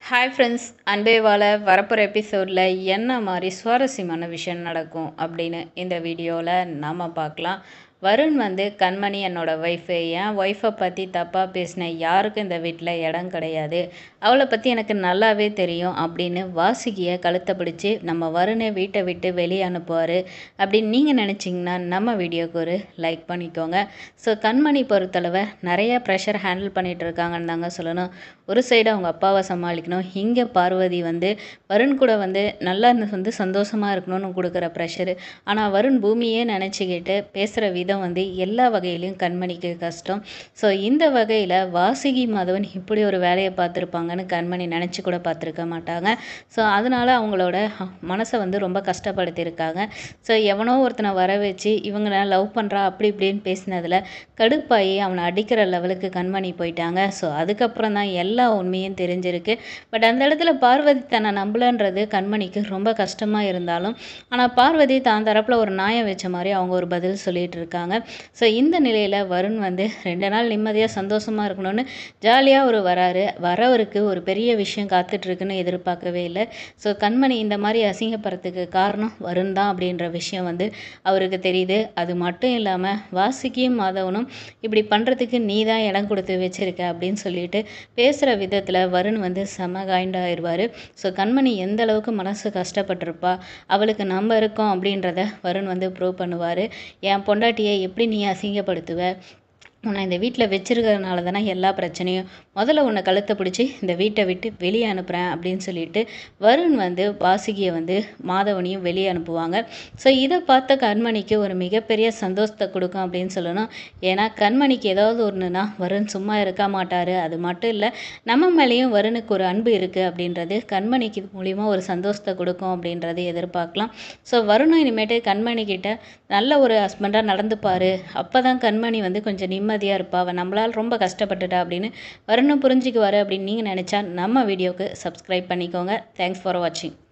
hi friends அன்பே வாழ வரப்போகிற எபிசோடில் என்ன மாதிரி சுவாரஸ்யமான விஷயம் நடக்கும் அப்படின்னு இந்த வீடியோவில் நாம் பார்க்கலாம் வருண் வந்து கண்மணி என்னோட ஒய்ஃபு என் ஒய்ஃபை பற்றி தப்பாக பேசின யாருக்கும் இந்த வீட்டில் இடம் கிடையாது அவளை பற்றி எனக்கு நல்லாவே தெரியும் அப்படின்னு வாசுகியை கழுத்தை பிடிச்சி நம்ம வருணை வீட்டை விட்டு வெளியே அனுப்புவார் அப்படின்னு நீங்கள் நினச்சிங்கன்னா நம்ம வீடியோக்கு ஒரு லைக் பண்ணிக்கோங்க ஸோ கண்மணி பொறுத்தளவை நிறைய ப்ரெஷர் ஹேண்டில் பண்ணிகிட்டு இருக்காங்கன்னு தாங்க சொல்லணும் ஒரு சைடு அவங்க அப்பாவை சமாளிக்கணும் இங்கே பார்வதி வந்து வருண் கூட வந்து நல்லா இருந்து வந்து சந்தோஷமாக இருக்கணும்னு கொடுக்குற ப்ரெஷரு ஆனால் வருண் பூமியே நினச்சிக்கிட்டு பேசுகிற விதம் வந்து எல்லா வகையிலையும் கண்மணிக்கு கஷ்டம் ஸோ இந்த வகையில் வாசுகி மாதவன் இப்படி ஒரு வேலையை பார்த்துருப்பாங்கன்னு கண்மணி நினச்சி கூட பார்த்துருக்க மாட்டாங்க ஸோ அதனால் அவங்களோட மனசை வந்து ரொம்ப கஷ்டப்படுத்தியிருக்காங்க ஸோ எவனோ ஒருத்தனை வர வச்சு இவங்களை லவ் பண்ணுறா அப்படி இப்படின்னு பேசினதில் கடுப்பாகி அவனை அடிக்கிற லெவலுக்கு கண்மணி போயிட்டாங்க ஸோ அதுக்கப்புறம் தான் எல்லா உண்மையும் தெரிஞ்சிருக்கு பட் அந்த இடத்துல பார்வதி தன்னை நம்பலன்றது கண்மணிக்கு ரொம்ப கஷ்டமாக இருந்தாலும் ஆனால் பார்வதி தான் தரப்பில் ஒரு நியாயம் வச்ச மாதிரி அவங்க ஒரு பதில் சொல்லிட்டு இருக்காங்க ஸோ இந்த நிலையில் வருண் வந்து ரெண்டு நாள் நிம்மதியாக சந்தோஷமாக இருக்கணும்னு ஜாலியாக ஒரு வராரு வரவருக்கு ஒரு பெரிய விஷயம் காத்துட்ருக்குன்னு எதிர்பார்க்கவே இல்லை ஸோ கண்மணி இந்த மாதிரி அசிங்கப்படுறதுக்கு காரணம் வருண் தான் அப்படின்ற விஷயம் வந்து அவருக்கு தெரியுது அது மட்டும் இல்லாமல் வாசுகியும் மாதவனும் இப்படி பண்ணுறதுக்கு நீ தான் இடம் கொடுத்து வச்சிருக்க அப்படின்னு சொல்லிட்டு பேசுகிற விதத்தில் வருண் வந்து செம காயிண்டாயிருவார் ஸோ கண்மணி எந்த அளவுக்கு மனசு கஷ்டப்பட்டிருப்பா அவளுக்கு நம்ம இருக்கோம் அப்படின்றத வருண் வந்து ப்ரூவ் பண்ணுவார் என் பொண்டாட்டியை எப்படி நீ அசிங்கப்படுத்துவ உன்னை இந்த வீட்டில் வச்சிருக்கிறதுனால தானே எல்லா பிரச்சனையும் முதல்ல உன்னை கழுத்தை பிடிச்சி இந்த வீட்டை விட்டு வெளியே அனுப்புகிறேன் அப்படின்னு சொல்லிட்டு வருண் வந்து வாசுகியை வந்து மாதவனையும் வெளியே அனுப்புவாங்க ஸோ இதை பார்த்த கண்மணிக்கு ஒரு மிகப்பெரிய சந்தோஷத்தை கொடுக்கும் அப்படின்னு சொல்லணும் ஏன்னா கண்மணிக்கு ஏதாவது ஒன்றுனா வருண் சும்மா இருக்க மாட்டார் அது மட்டும் இல்லை நம்ம மேலேயும் வருணுக்கு ஒரு அன்பு இருக்குது அப்படின்றது கண்மணிக்கு மூலிமா ஒரு சந்தோஷத்தை கொடுக்கும் அப்படின்றது எதிர்பார்க்கலாம் ஸோ வருணும் இனிமேட்டு கண்மணி கிட்ட நல்ல ஒரு ஹஸ்பண்டாக நடந்துப்பார் அப்போ தான் கண்மணி வந்து கொஞ்சம் நிம்மதியாக இருப்பா அவன் நம்மளால் ரொம்ப கஷ்டப்பட்டுட்டா அப்படின்னு வருணும் புரிஞ்சுக்குவார் அப்படின்னு நீங்கள் நினச்சா நம்ம வீடியோவுக்கு சப்ஸ்கிரைப் பண்ணிக்கோங்க தேங்க்ஸ் ஃபார் வாட்சிங்